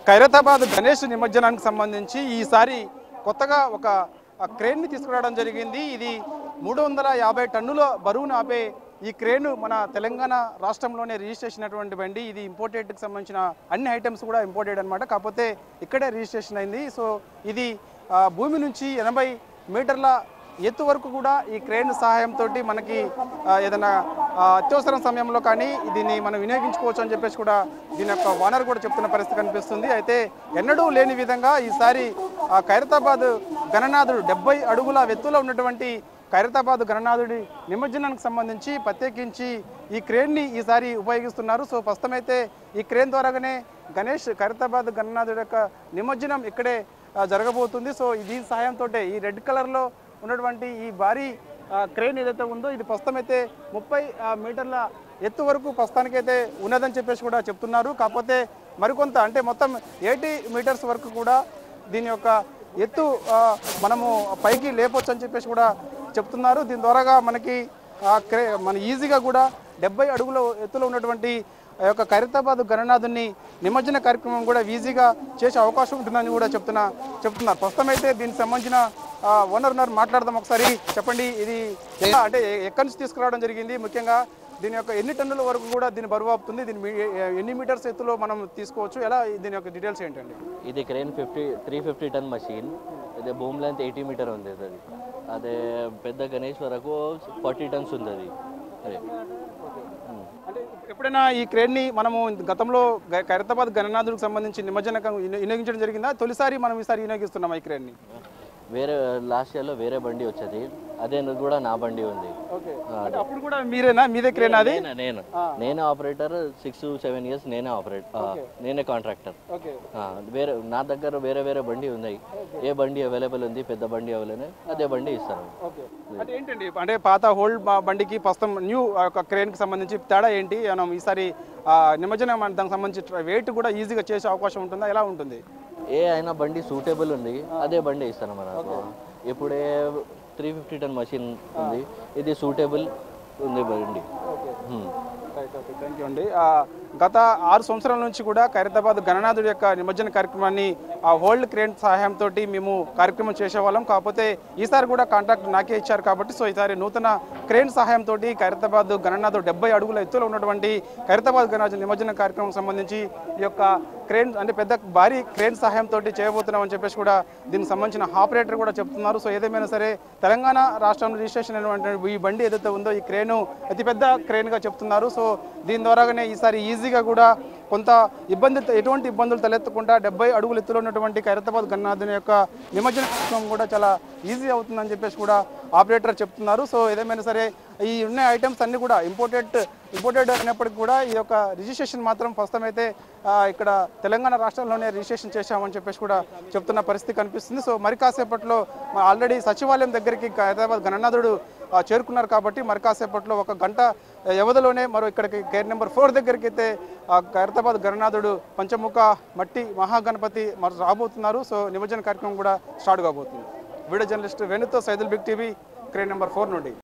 ఖైరతాబాద్ గణేష్ నిమజ్జనానికి సంబంధించి ఈసారి కొత్తగా ఒక ఆ, క్రేన్ని తీసుకురావడం జరిగింది ఇది మూడు వందల యాభై టన్నుల బరువును ఆపే ఈ క్రేను మన తెలంగాణ రాష్ట్రంలోనే రిజిస్ట్రేషన్ అయినటువంటి బండి ఇది ఇంపోర్టెడ్కి సంబంధించిన అన్ని ఐటమ్స్ కూడా ఇంపోర్టెడ్ అనమాట కాకపోతే ఇక్కడే రిజిస్ట్రేషన్ అయింది సో ఇది ఆ, భూమి నుంచి ఎనభై మీటర్ల ఎత్తు వరకు కూడా ఈ క్రేన్ సహాయంతో మనకి ఆ, ఏదైనా ఆ, అత్యవసరం సమయంలో కానీ దీన్ని మనం వినియోగించుకోవచ్చు అని చెప్పేసి కూడా దీని యొక్క ఓనర్ కూడా చెప్తున్న పరిస్థితి కనిపిస్తుంది అయితే ఎన్నడూ లేని విధంగా ఈసారి ఆ, ఖైరతాబాద్ గణనాథుడు డెబ్బై అడుగుల ఎత్తులో ఉన్నటువంటి ఖైరతాబాద్ గణనాథుడి నిమజ్జనానికి సంబంధించి ప్రత్యేకించి ఈ క్రేన్ని ఈసారి ఉపయోగిస్తున్నారు సో ప్రస్తుతం అయితే ఈ క్రేన్ ద్వారాగానే గణేష్ ఖైరతాబాద్ గణనాథుడి యొక్క నిమజ్జనం ఇక్కడే ఆ, జరగబోతుంది సో దీని సహాయంతో ఈ రెడ్ కలర్లో ఉన్నటువంటి ఈ భారీ ఆ, క్రేన్ ఏదైతే ఉందో ఇది ప్రస్తుతం అయితే ముప్పై ఆ, మీటర్ల ఎత్తు వరకు ప్రస్తుతానికైతే ఉన్నదని చెప్పేసి కూడా చెప్తున్నారు కాకపోతే మరికొంత అంటే మొత్తం ఎయిటీ మీటర్స్ వరకు కూడా దీని యొక్క ఎత్తు ఆ, మనము పైకి లేపొచ్చు అని చెప్పేసి కూడా చెప్తున్నారు దీని ద్వారాగా మనకి ఆ క్రే మన ఈజీగా కూడా డెబ్బై అడుగుల ఎత్తులో ఉన్నటువంటి ఆ యొక్క ఖైరతాబాద్ గణనాథుని నిమజ్జన కార్యక్రమం కూడా ఈజీగా చేసే అవకాశం ఉంటుందని కూడా చెప్తున్నా చెప్తున్నారు ప్రస్తుతం అయితే దీనికి సంబంధించిన ఆ, ఓనర్ ఉన్నారు మాట్లాడదాం ఒకసారి చెప్పండి ఇది ఎలా అంటే ఎ- ఎక్కడి నుంచి తీసుకురావడం జరిగింది ముఖ్యంగా దీని యొక్క ఎన్ని టన్నుల వరకు కూడా దీని బరువు ఆపుతుంది దీని మీ- ఎ- ఎన్ని మీటర్స్ ఎత్తులో మనం తీసుకోవచ్చు ఎలా దీని యొక్క డీటెయిల్స్ ఏంటండి ఇది crane fifty three fifty ton machine ఇది భూమి లెంత్ ఎయిటీ మీటర్ ఉంది అది అదే పెద్ద గణేష్ వరకు ఫార్టీ టన్స్ ఉంది అది అదే ఉమ్. అంటే ఎప్పుడైనా ఈ క్రేన్ని మనము గతంలో గ- ఖైరతాబాద్ గణనాథుడికి సంబంధించి నిమజ్జనకం విని- వినియోగించడం జరిగిందా తొలిసారి మనం ఈసారి వినియోగిస్తున్నాం ఈ క్రేన్ని వేరే లాస్ట్ ఇయర్లో వేరే బండి వచ్చేది అదే కూడా నా బండి ఉంది ఓకే ఆ, అంటే అప్పుడు కూడా మీరేనా మీదే క్రేన్ అది నేనే- నేను నేనే ఆపరేటర్ సిక్స్ సెవెన్ ఇయర్స్ నేనే ఆపరేట్ నేనే కాంట్రాక్టర్ ఓకే వేరే నా దగ్గర వేరే వేరే బండి ఉన్నాయి ఏ బండి అవైలబుల్ ఉంది పెద్ద బండి అవైలబుల్ అదే బండి ఇస్తాను ఓకే అంటే ఏంటండి అంటే పాత హోల్డ్ బ- బండికి ప్రస్తుతం న్యూ ఒక క్రేన్కి సంబంధించి తేడా ఏంటి మనం ఈసారి ఆ, నిమజ్జనం మన దానికి సంబంధించి వెయిట్ కూడా ఈజీగా చేసే అవకాశం ఉంటుందా ఎలా ఉంటుంది ఏ అయినా బండి సూటబుల్ ఉంది అదే బండి ఇస్తాను మనకు ఇప్పుడే త్రీ ఫిఫ్టీ టన్ మషిన్ ఉంది ఇది సూటబుల్ ఉంది బండి హ్మ్. థ్యాంక్ యూ అండి ఆ, గత ఆరు సంవత్సరాల నుంచి కూడా ఖైరతాబాద్ గణనాథుడి యొక్క నిమజ్జన కార్యక్రమాన్ని ఆ హోల్డ్ క్రేన్ సహాయంతో మేము కార్యక్రమం చేసేవాళ్ళం కాకపోతే ఈసారి కూడా కాంట్రాక్ట్ నాకే ఇచ్చారు కాబట్టి సో ఈసారి నూతన క్రేన్ సహాయంతో ఖైరతాబాద్ గణనాథుడు డెబ్బై అడుగుల ఎత్తులో ఉన్నటువంటి ఖైరతాబాద్ గణనాథ నిమజ్జన కార్యక్రమం సంబంధించి ఈ యొక్క క్రేన్ అంటే పెద్ద భారీ క్రేన్ సహాయంతో చేయబోతున్నాం అని చెప్పేసి కూడా దీనికి సంబంధించిన ఆపరేటర్ కూడా చెప్తున్నారు సో ఏదేమైనా సరే తెలంగాణ రాష్ట్రంలో రిజిస్ట్రేషన్ అయినటువంటి ఈ బండి ఏదైతే ఉందో ఈ క్రేను అతిపెద్ద క్రేన్గా చెప్తున్నారు సో దీని ద్వారాగానే ఈసారి ఈజీగా కూడా కొంత ఇబ్బంది ఎటువంటి ఇబ్బందులు తలెత్తకుండా డెబ్బై అడుగులు ఎత్తులో ఉన్నటువంటి ఖైరతాబాద్ గన్నాథుని యొక్క నిమజ్జన కార్యక్రమం కూడా చాలా ఈజీ అవుతుందని చెప్పేసి కూడా ఆపరేటర్ చెప్తున్నారు సో ఏదేమైనా సరే ఈ ఉన్న ఐటమ్స్ అన్ని కూడా ఇంపోర్టెడ్ ఇంపోర్టెడ్ అయినప్పటికీ కూడా ఈ యొక్క రిజిస్ట్రేషన్ మాత్రం ప్రస్తుతం అయితే ఆ, ఇక్కడ తెలంగాణ రాష్ట్రంలోనే రిజిస్ట్రేషన్ చేశామని చెప్పేసి కూడా చెప్తున్న పరిస్థితి కనిపిస్తుంది సో మరి కాసేపట్లో ఆల్రెడీ సచివాలయం దగ్గరికి హైదరాబాద్ గణనాథుడు ఆ, చేరుకున్నారు కాబట్టి మరి కాసేపట్లో ఒక గంట వ్యవధిలోనే మరో ఇక్కడికి గేర్ నెంబర్ ఫోర్ దగ్గరికి అయితే ఆ, ఖైరతాబాద్ గణనాథుడు పంచముఖ మట్టి మహాగణపతి మరి రాబోతున్నారు సో నిమజ్జన కార్యక్రమం కూడా స్టార్ట్ కాబోతుంది వీడియో జర్నలిస్ట్ వెనుతో Saidul big TV crane number four నుండి